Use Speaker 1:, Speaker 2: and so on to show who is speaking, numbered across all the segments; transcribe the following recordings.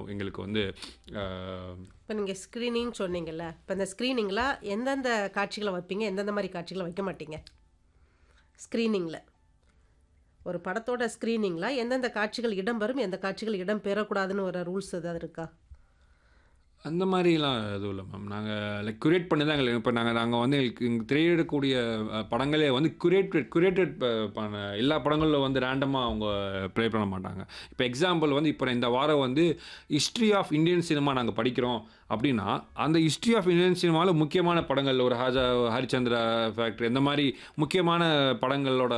Speaker 1: எங்களுக்கு வந்து அஹ்,
Speaker 2: இப்போ நீங்கள் ஸ்க்ரீனிங் சொன்னீங்கல்ல இப்போ இந்த ஸ்க்ரீனிங்கில் எந்தெந்த காட்சிகளை வைப்பீங்க எந்தெந்த மாதிரி காட்சிகளை வைக்க மாட்டீங்க ஸ்க்ரீனிங்கில் ஒரு படத்தோட ஸ்க்ரீனிங்கில் எந்தெந்த காட்சிகள் இடம்பெறும் எந்த காட்சிகள் இடம் பெறக்கூடாதுன்னு ஒரு ரூல்ஸ் ஏதாவது இருக்கா
Speaker 1: அந்த மாதிரிலாம் எதுவும் இல்லை மேம் நாங்கள் லைக் குரேட் பண்ணி தான் எங்களுக்கு இப்போ நாங்கள் நாங்கள் வந்து எங்களுக்கு இங்கே திரையிடக்கூடிய அஹ், படங்களே வந்து குரேட்டட் குரேட்டட் பண்ண எல்லா படங்களில் வந்து ரேண்டமாக அவங்க ப்ளே பண்ண மாட்டாங்க இப்போ எக்ஸாம்பிள் வந்து இப்போ இந்த வாரம் வந்து ஹிஸ்ட்ரி ஆஃப் இந்தியன் சினிமா நாங்கள் படிக்கிறோம் அப்படின்னா அந்த ஹிஸ்ட்ரி ஆஃப் இந்தியன் சினிமாவில் முக்கியமான படங்கள் ஒரு ஹாஜா ஹரிச்சந்திரா ஃபேக்ட்ரி இந்த மாதிரி முக்கியமான படங்களோட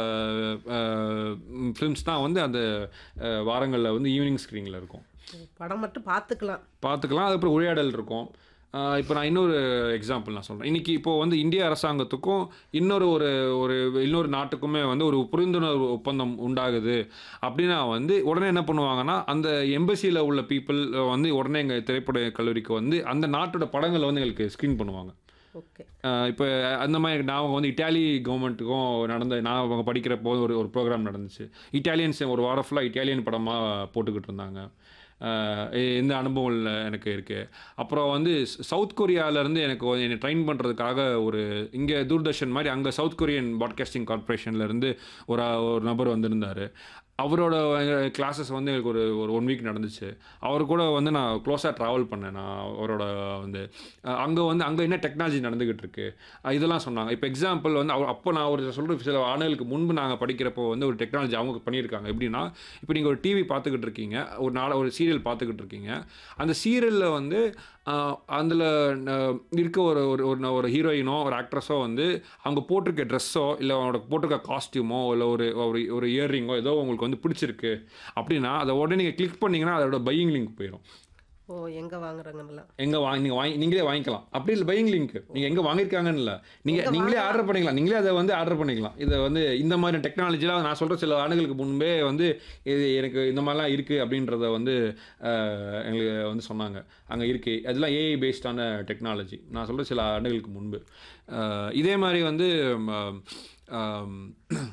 Speaker 1: ஃபிலிம்ஸ் தான் வந்து அந்த வாரங்களில் வந்து ஈவினிங் ஸ்க்ரீனில் இருக்கும்
Speaker 2: படம் மட்டும் பார்த்துக்கலாம்
Speaker 1: பார்த்துக்கலாம் அதுக்கப்புறம் உரையாடல் இருக்கும் ஆஹ் இப்போ நான் இன்னொரு எக்ஸாம்பிள் நான் சொல்கிறேன் இன்றைக்கி இப்போ வந்து இந்திய அரசாங்கத்துக்கும் இன்னொரு ஒரு ஒரு இன்னொரு நாட்டுக்குமே வந்து ஒரு புரிந்துணர்வு ஒப்பந்தம் உண்டாகுது அப்படின்னா வந்து உடனே என்ன பண்ணுவாங்கன்னா அந்த எம்பசியில் உள்ள பீப்புள் வந்து உடனே எங்கள் திரைப்பட கல்லூரிக்கு வந்து அந்த நாட்டோட படங்களை வந்து எங்களுக்கு ஸ்க்ரீன் பண்ணுவாங்க
Speaker 2: ஓகே
Speaker 1: இப்போ அந்த மாதிரி நான் வந்து இட்டாலி கவர்மெண்ட்டுக்கும் நடந்த நான் அவங்க படிக்கிற போது ஒரு ஒரு ப்ரோக்ராம் நடந்துச்சு இட்டாலியன்ஸ் ஒரு வாரம் ஃபுல்லாக இட்டாலியன் படமாக போட்டுக்கிட்டு இருந்தாங்க அஹ் இந்த அனுபவம் இல்லை எனக்கு இருக்குது அப்புறம் வந்து சவுத் கொரியாவிலேருந்து எனக்கு வந்து என்னை ட்ரெயின் பண்ணுறதுக்காக ஒரு இங்கே தூர்தர்ஷன் மாதிரி அங்கே சவுத் கொரியன் பாட்காஸ்டிங் கார்ப்பரேஷன்லேருந்து ஒரு ஒரு நபர் வந்திருந்தார் அவரோட கிளாஸஸ் வந்து எனக்கு ஒரு ஒரு ஒன் வீக் நடந்துச்சு அவர் கூட வந்து நான் க்ளோஸாக ட்ராவல் பண்ணேன் நான் அவரோட வந்து அங்கே வந்து அங்கே என்ன டெக்னாலஜி நடந்துக்கிட்டு இருக்கு அஹ் இதெல்லாம் சொன்னாங்க இப்போ எக்ஸாம்பிள் வந்து அவர் அப்போ நான் ஒரு சொல்கிற சில ஆண்டுகளுக்கு முன்பு நாங்கள் படிக்கிறப்போ வந்து ஒரு டெக்னாலஜி அவங்க பண்ணியிருக்காங்க எப்படின்னா இப்போ நீங்கள் ஒரு டிவி பார்த்துக்கிட்டு இருக்கீங்க ஒரு நாள ஒரு சீரியல் பார்த்துக்கிட்டு இருக்கீங்க அந்த சீரியலில் வந்து அதில் இருக்க ஒரு ஒரு ஒரு ஒரு ஹீரோயினோ ஒரு ஆக்ட்ரஸோ வந்து அவங்க போட்டிருக்க ட்ரெஸ்ஸோ இல்லை அவங்களோட போட்டிருக்க காஸ்டியூமோ இல்லை ஒரு ஒரு ஒரு இயர்ரிங்கோ ஏதோ உங்களுக்கு வந்து பிடிச்சிருக்கு அப்படின்னா அதை உடனே நீங்கள் கிளிக் பண்ணிங்கன்னா அதோட பையிங் லிங்க் போயிடும்
Speaker 2: ஓ எங்கே வாங்குறாங்கன்னெல்லாம்
Speaker 1: எங்கே வாங்கி நீங்கள் வாங்கி நீங்களே வாங்கிக்கலாம் அப்படி இல்லை பையிங் லிங்க் நீங்கள் எங்கே வாங்கியிருக்காங்கன்னு இல்லை நீங்கள்
Speaker 2: எங்க
Speaker 1: நீங்களே
Speaker 2: வாங்கலாம்?
Speaker 1: ஆர்டர் பண்ணிக்கலாம் நீங்களே அதை வந்து ஆர்டர் பண்ணிக்கலாம் இதை வந்து இந்த மாதிரி டெக்னாலஜிலாம் நான் சொல்கிற சில ஆண்டுகளுக்கு முன்பே வந்து இது எனக்கு இந்த மாதிரிலாம் இருக்குது அப்படின்றத வந்து அஹ், எங்களுக்கு வந்து சொன்னாங்க அங்கே இருக்குது அதெல்லாம் ஏஐ பேஸ்டான டெக்னாலஜி நான் சொல்கிற சில ஆண்டுகளுக்கு முன்பு அஹ், இதே மாதிரி வந்து ம, ஆம்,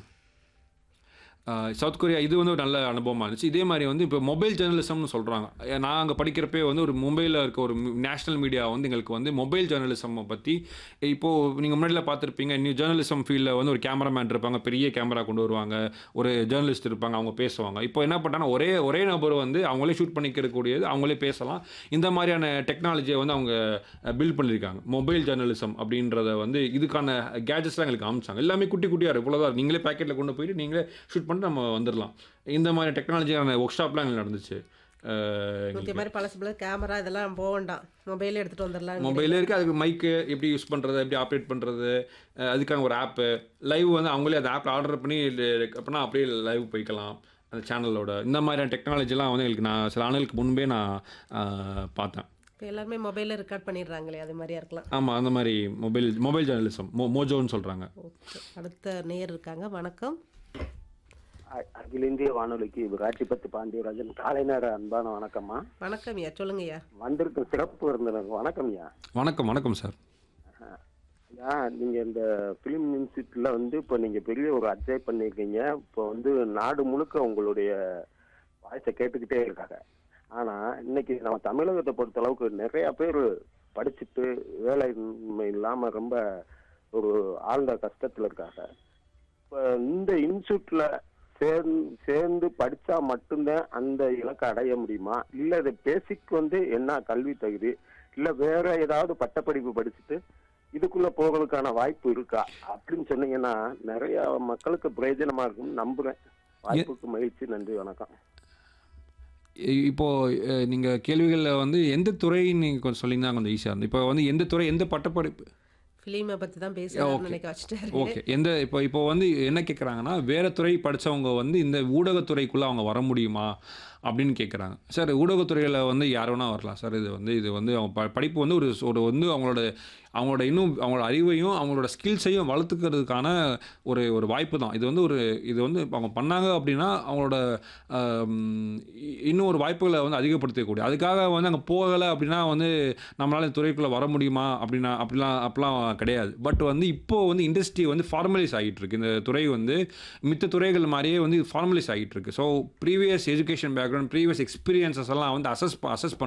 Speaker 1: ஆஹ் சவுத் கொரியா இது வந்து ஒரு நல்ல அனுபவமாக இருந்துச்சு இதே மாதிரி வந்து இப்போ மொபைல் ஜேர்னலிசம்னு சொல்கிறாங்க நான் அங்கே படிக்கிறப்பே வந்து ஒரு மும்பையில் இருக்க ஒரு நேஷனல் மீடியா வந்து எங்களுக்கு வந்து மொபைல் ஜேர்னலிசம் பற்றி இப்போது நீங்கள் முன்னாடியில் பார்த்துருப்பீங்க நியூ ஜேர்னலிசம் ஃபீல்டில் வந்து ஒரு கேமராமேன் இருப்பாங்க பெரிய கேமரா கொண்டு வருவாங்க ஒரு ஜேர்னலிஸ்ட் இருப்பாங்க அவங்க பேசுவாங்க இப்போ என்ன பண்ணாங்கன்னா ஒரே ஒரே நபர் வந்து அவங்களே ஷூட் பண்ணிக்கிறக்கூடியது அவங்களே பேசலாம் இந்த மாதிரியான டெக்னாலஜியை வந்து அவங்க பில்ட் பண்ணியிருக்காங்க மொபைல் ஜேர்னலிசம் அப்படின்றத வந்து இதுக்கான கேஜெட்ஸ்லாம் எங்களுக்கு காமிச்சாங்க எல்லாமே குட்டி குட்டியாக இருக்கும் இவ்வளோதான் நீங்களே பேக்கெட்டில் கொண்டு போயிட்டு நீங்களே ஷூட் பண்ணிட்டு நம்ம வந்துடலாம் இந்த மாதிரி டெக்னாலஜியான ஒர்க் ஷாப்லாம் எங்களுக்கு நடந்துச்சு அஹ்
Speaker 2: முக்கிய மாதிரி பழசு பல கேமரா இதெல்லாம் போக வேண்டாம் மொபைலே எடுத்துகிட்டு வந்துடலாம்
Speaker 1: மொபைலே இருக்குது அதுக்கு மைக்கு எப்படி யூஸ் பண்ணுறது எப்படி ஆப்ரேட் பண்ணுறது அதுக்கான ஒரு ஆப்பு லைவ் வந்து அவங்களே அந்த ஆப்பில் ஆர்டர் பண்ணி இது- அப்படின்னா அப்படியே லைவ் போய்க்கலாம் அந்த சேனலோட இந்த மாதிரியான டெக்னாலஜிலாம் வந்து எங்களுக்கு நான் சில ஆண்டுகளுக்கு முன்பே நான் அஹ், பார்த்தேன்
Speaker 2: இப்போ எல்லாருமே மொபைலில் ரெக்கார்ட் பண்ணிடுறாங்களே அது மாதிரியா இருக்கலாம்
Speaker 1: ஆமாம் அந்த மாதிரி மொபைல் மொபைல் ஜேர்னலிசம் மோ மோஜோன்னு சொல்கிறாங்க
Speaker 2: ஓகே அடுத்த நேர் இருக்காங்க வணக்கம்
Speaker 3: அ- அகில இந்திய வானொலிக்கு விராட்டிப்பத்து பாண்டியராஜன் காலை நேர அன்பான வணக்கம்மா
Speaker 2: வணக்கம் ஐயா சொல்லுங்கய்யா
Speaker 3: வந்திருக்கும் சிறப்பு விருந்தினர் வணக்கம் ஐயா
Speaker 1: வணக்கம் வணக்கம் சார்
Speaker 3: ஐயா நீங்க இந்த பிலிம் இன்ஸ்டியூட்ல வந்து இப்போ நீங்க பெரிய ஒரு அட்ஜை பண்ணியிருக்கீங்க இப்போ வந்து நாடு முழுக்க உங்களுடைய வாய்ஸை கேட்டுக்கிட்டே இருக்காங்க ஆனா இன்னைக்கு நம்ம தமிழகத்தை பொறுத்த அளவுக்கு நிறைய பேர் படிச்சுட்டு வேலையின்மை இல்லாம ரொம்ப ஒரு ஆழ்ந்த கஷ்டத்துல இருக்காங்க இப்போ இந்த இன்ஸ்டியூட்ல சேர்ந்து சேர்ந்து படிச்சா மட்டும்தான் அந்த இலக்கை அடைய முடியுமா இல்ல இது பேசிக் வந்து என்ன கல்வி தகுதி இல்ல வேற ஏதாவது பட்டப்படிப்பு படிச்சுட்டு இதுக்குள்ள போகிறதுக்கான வாய்ப்பு இருக்கா அப்படின்னு சொன்னீங்கன்னா நிறைய மக்களுக்கு பிரயோஜனமா இருக்கும்னு நம்புறேன் வாய்ப்புக்கு மகிழ்ச்சி நன்றி வணக்கம்
Speaker 1: இ- இப்போ அஹ், நீங்க கேள்விகள்ல வந்து எந்த துறை நீங்க கொஞ்சம் சொல்லியிருந்தா கொஞ்சம் ஈஸியாக இருந்தது இப்போ வந்து எந்த துறை எந்த பட்டப்படிப்பு
Speaker 2: ஃபிலிமை பற்றி தான் பேசுகிறாருன்னு
Speaker 1: okay.
Speaker 2: நினைக்க வச்சுட்டாரு
Speaker 1: ஓகே எந்த இப்போ இப்போ வந்து என்ன கேட்குறாங்கன்னா வேறு துறை படிச்சவங்க வந்து இந்த ஊடகத்துறைக்குள்ளே அவங்க வர முடியுமா அப்படின்னு கேட்குறாங்க சார் ஊடகத்துறையில் வந்து யார் வேணால் வரலாம் சார் இது வந்து இது வந்து அவங்க ப படிப்பு வந்து ஒரு ஒரு வந்து அவங்களோட அவங்களோட இன்னும் அவங்களோட அறிவையும் அவங்களோட ஸ்கில்ஸையும் வளர்த்துக்கிறதுக்கான ஒரு ஒரு வாய்ப்பு தான் இது வந்து ஒரு இது வந்து அவங்க பண்ணாங்க அப்படின்னா அவங்களோட ஆம், இ- இன்னும் ஒரு வாய்ப்புகளை வந்து அதிகப்படுத்தக்கூடிய அதுக்காக வந்து அங்கே போகலை அப்படின்னா வந்து நம்மளால் இந்த துறைக்குள்ளே வர முடியுமா அப்படின்னா அப்படிலாம் அப்படிலாம் கிடையாது பட் வந்து இப்போ வந்து இண்டஸ்ட்ரி வந்து ஃபார்மலைஸ் ஆகிட்டு இருக்கு இந்த துறை வந்து மித்த துறைகள் மாதிரியே வந்து ஃபார்மலைஸ் ஆகிட்டு இருக்கு so previous education background previous experiences எல்லாம் வந்து அசஸ் அசஸ்